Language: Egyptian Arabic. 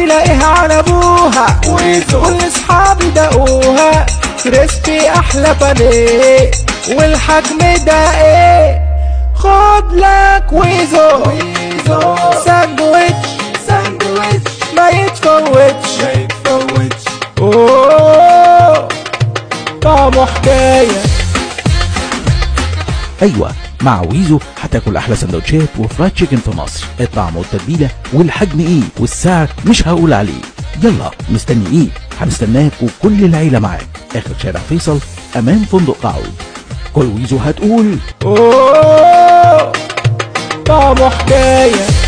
لاقيها على ابوها ويزو. كل اصحابي دقوها كريسبي احلى بانيه والحجم ده ايه خد لك ويزو ويزو ساندويتش ساندويتش ما يتفوتش ما يتفوتش اوه طعمه حكايه ايوه مع ويزو هتاكل احلى سندوتشات وفرايد تشيكن في مصر الطعم والتتبيله والحجم ايه والسعر مش هقول عليه يلا مستني ايه هنستناك وكل العيله معاك اخر شارع فيصل امام فندق قعود كل ويزو هتقول اوه طعمه حكايه